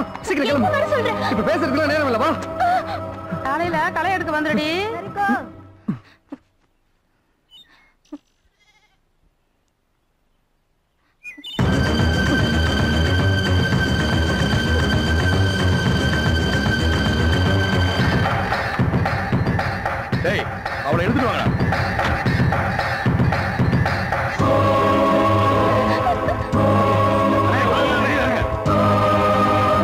சீக்கிரம் எப்ப வர கிளம்பு சொல்றேன் இப்ப பேசுறதுக்குலாம் நேரம் இல்ல வா காலையில களை எடுக்க வந்துடுடி டேய் அவளை எடுத்துட்டு வாங்கடா அண்ணே, வாங்க, வாங்க, வாங்க.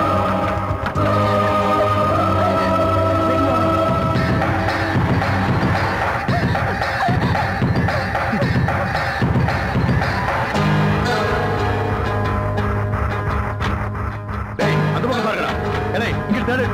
டேய் அந்த பக்கம் பாருங்கடா ஏய் இங்க தேடு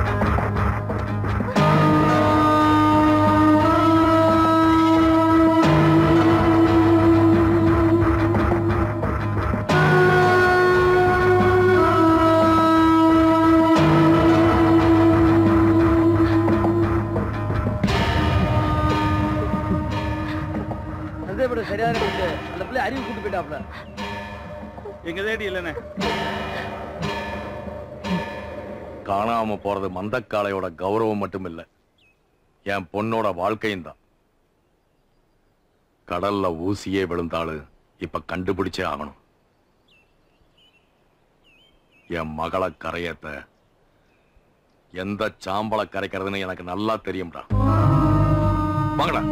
சந்தேகப்பட சரியான பிள்ளை. அந்த பிள்ளை அறிவு கூட்டு போயிட்டாப்ல எங்க தேடி இல்லைண்ணே காணாம போறது மந்தக்காளையோட கௌரவம் மட்டும் இல்ல என் பொண்ணோட வாழ்க்கையும் தான் கடல்ல ஊசியே விழுந்தாளு இப்ப கண்டுபிடிச்சே ஆகணும் என் மகளை கரையத்த எந்த சாம்பலை கரைக்கிறதுன்னு எனக்கு நல்லா தெரியும்டா வாங்கடா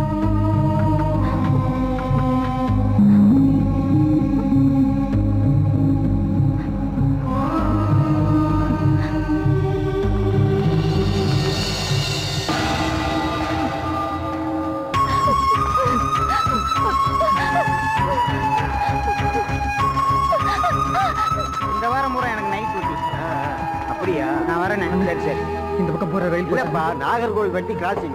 இந்த வாரம் பூரா எனக்கு நைட் டியூட்டி அப்படியா நான் வரேனே சரி சரி இந்த பக்கம் போற ரயில் போச்சு. இல்லப்பா நாகர்கோவில் வண்டி கிராசிங்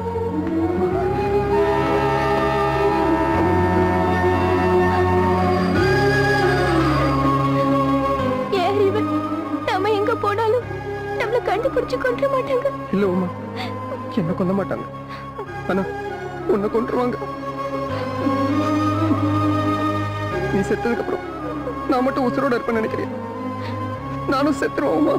ஏன் அறிவு நம்ம எங்க போனாலும் நம்மள கண்டுபிடிச்சு கொண்டு மாட்டாங்க இல்ல உமா என்ன கொல்ல மாட்டாங்க ஆனா உன்னை கொன்றுவாங்க நீ செத்ததுக்கு அப்புறம் நான் மட்டும் உசுரோட இருப்பேன்னு நினைக்கிறேன் நானும் செத்துருவேன் உமா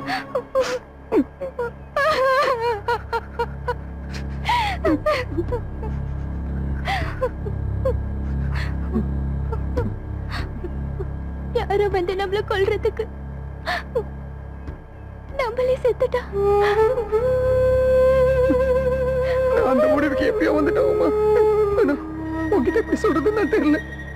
யாரோ வந்து நம்மள கொல்றதுக்கு நம்மளே செத்துட்டா நான் அந்த முடிவுக்கு எப்பயோ வந்துட்டேன் உமா ஆனா உன்கிட்ட எப்படி சொல்றதுன்னு நான் தெரியல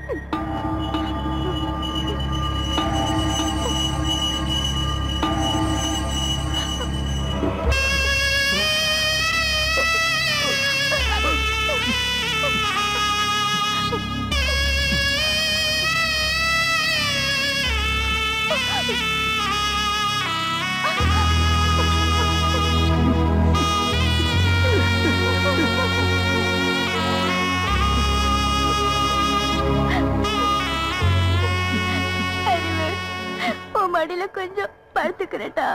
அறிவு உன் மடியில கொஞ்சம் படுத்துக்கிறேட்டா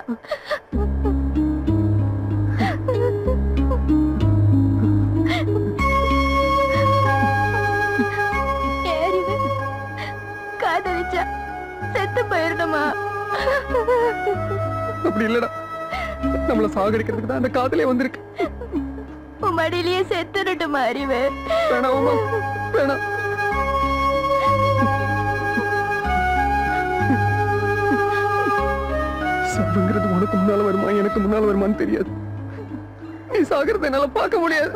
ஏன் அறிவு காதலிச்சா செத்து போயிடணுமா அப்படி இல்லடா நம்மள சாகடிக்கிறதுக்கு தான் அந்த காதலே வந்திருக்கு உன் மடியிலேயே செத்துடட்டுமா அறிவு வேணாம் உமா வேணாம் சாவுங்கிறது உனக்கு முன்னால வருமா எனக்கு முன்னால வருமான்னு தெரியாது நீ சாகிறத என்னால பார்க்க முடியாது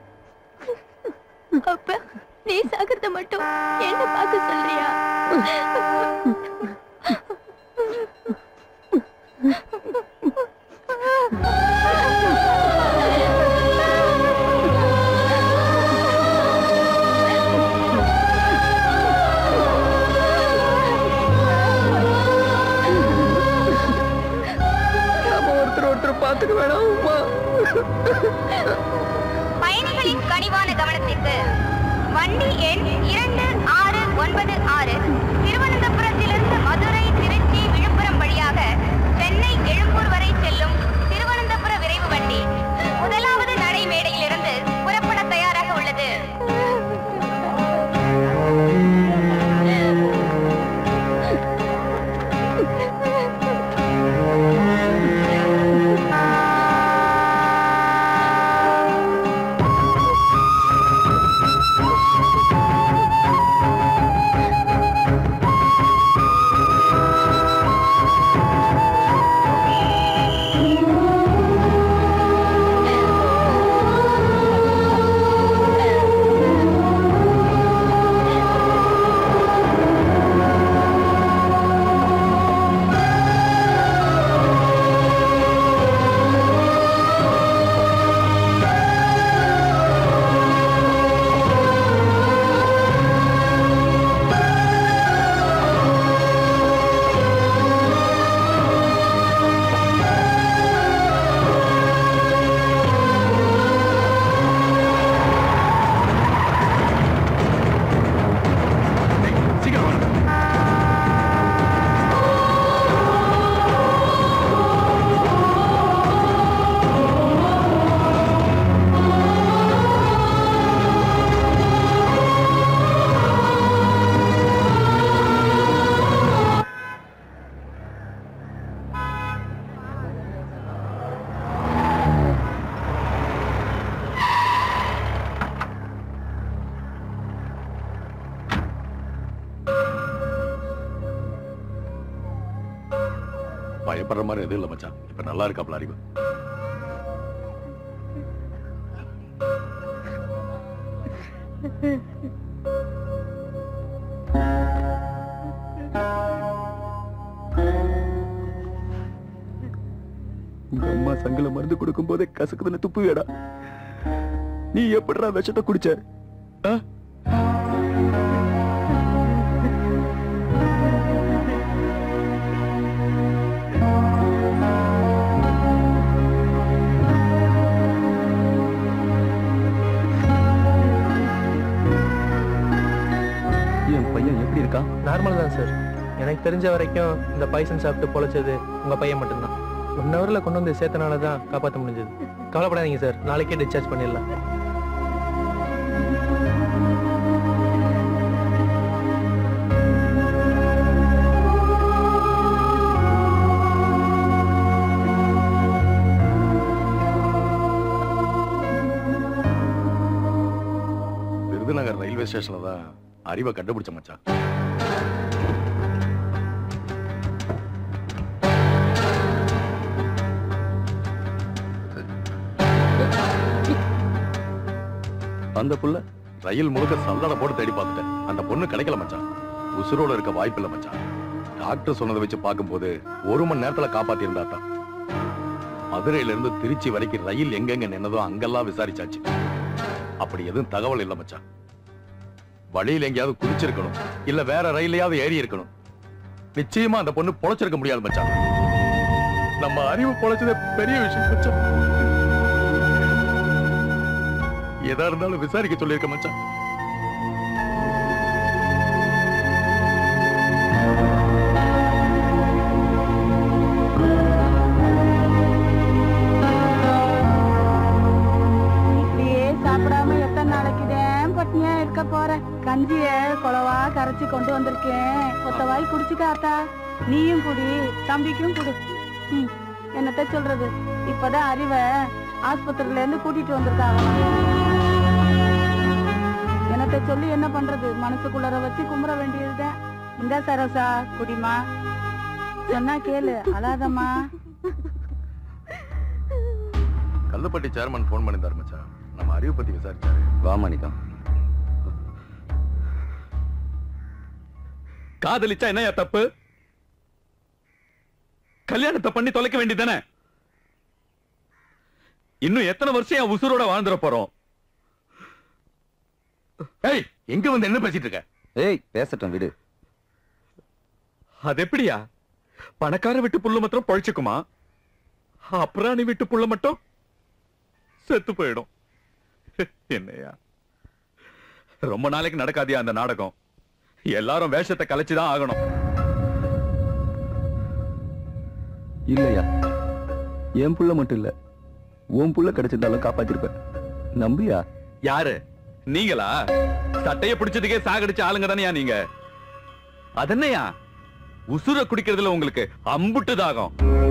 அப்ப நீ சாகிறத மட்டும் என்ன பார்க்க சொல்றியா நாம ஒருத்தர் ஒருத்தர் பார்த்துக்க வேணாம் உமா பயணிகளின் கனிவான கவனத்திற்கு வண்டி எண் இரண்டு ஆறு ஒன்பது ஆறு திருவனந்தபுரத்திலிருந்து மதுரை திருச்சி விழுப்புரம் வழியாக சென்னை எழும்பூர் வரை செல்லும் திருவனந்தபுர விரைவு வண்டி முதலாவது நடைமேடையிலிருந்து புறப்பட தயாராக உள்ளது பயப்படுற மாதிரி எதுவும் இல்ல மச்சான் இப்ப நல்லா இருக்காப்ல அறிவு உங்க அம்மா சங்கல மருந்து கொடுக்கும் போதே கசக்குதுன்னு துப்பு வேடா நீ எப்படிடா விஷத்தை குடிச்ச ஆ? என் பையன் எப்படி இருக்கான் நார்மல் தான் சார் எனக்கு தெரிஞ்ச வரைக்கும் இந்த பாய்சன் சாப்பிட்டு பொழைச்சது உங்க பையன் மட்டும்தான் ஒன் ஹவர்ல கொண்டு வந்து சேர்த்தனால தான் காப்பாற்ற முடிஞ்சது கவலைப்படாதீங்க சார் நாளைக்கே டிஸ்சார்ஜ் பண்ணிடலாம் விருதுநகர் ரயில்வே ஸ்டேஷன்ல தான் அறிவை கண்டுபிடிச்ச மச்சான் அந்த புள்ள ரயில் முழுக்க சல்லட போட்டு தேடி பார்த்துட்டேன் அந்த பொண்ணு கிடைக்கல மச்சான் உசுரோட இருக்க வாய்ப்பில்லை மச்சான் டாக்டர் சொன்னதை வச்சு பார்க்கும்போது ஒரு மணி நேரத்துல காப்பாத்தி இருந்தா தான் மதுரையில இருந்து திருச்சி வரைக்கும் ரயில் எங்கெங்க நின்னதோ அங்கெல்லாம் விசாரிச்சாச்சு அப்படி எதுவும் தகவல் இல்ல மச்சான் வழியில் எங்கேயாவது குதிச்சிருக்கணும் இல்ல வேற ரயிலையாவது ஏறி இருக்கணும் நிச்சயமா அந்த பொண்ணு பொழைச்சிருக்க முடியாது மச்சான் நம்ம அறிவு பொழைச்சதே பெரிய விஷயம் மச்சான் எதா இருந்தாலும் விசாரிக்க சொல்லியிருக்க மச்சான் இப்படியே சாப்பிடாம எத்தனை நாளைக்குதான் பட்னியா இருக்க போற கஞ்சிய குளவா கரைச்சு கொண்டு வந்திருக்கேன் ஒத்த வாய் குடிச்சுக்காத்தா நீயும் குடி தம்பிக்கும் குடு ம், என்னத்த சொல்றது இப்பதான் அறிவை ஆஸ்பத்திரியில இருந்து கூட்டிட்டு வந்திருக்காங்க என்னத்த சொல்லி என்ன பண்றது மனசுக்குள்ளர வச்சு கும்பிட வேண்டியதுதான் இந்த சரோசா குடிமா சொன்னா கேளு அழாதம்மா கல்லுப்பட்டி சேர்மன் போன் பண்ணியிருந்தாரு மச்சான் நம்ம அறிவு பத்தி விசாரிச்சாரு வா மணிதா காதலிச்சா என்னையா தப்பு கல்யாணத்தை பண்ணி தொலைக்க வேண்டியதானே இன்னும் எத்தனை வருஷம் என் உசுரோட வாழ்ந்துட போறோம் ஏய் எங்க வந்து என்ன பேசிட்டு இருக்க ஏய் பேசட்டும் விடு அது எப்படியா பணக்கார வீட்டு புள்ள மாத்திரம் பழிச்சுக்குமா அப்புறாணி வீட்டு புள்ள மட்டும் செத்து போயிடும் என்னையா ரொம்ப நாளைக்கு நடக்காதியா அந்த நாடகம் எல்லாரும் வேஷத்தை கலைச்சுதான் ஆகணும் இல்லையா என் புள்ள மட்டும் இல்ல உன் புள்ள கிடைச்சிருந்தாலும் காப்பாத்திருப்பேன் நம்பியா யாரு நீங்களா சட்டைய பிடிச்சதுக்கே சாகடிச்ச ஆளுங்க தானயா நீங்க அதென்னையா உசுர குடிக்கிறதுல உங்களுக்கு அம்புட்டு தாகம்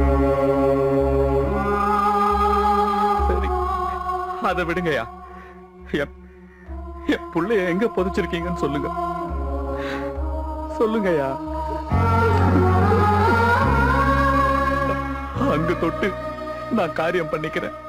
சரி அதை விடுங்கய்யா என் என் புள்ளைய எங்க புதைச்சிருக்கீங்கன்னு சொல்லுங்க சொல்லுங்கய்யா அங்க தொட்டு நான் காரியம் பண்ணிக்கிறேன்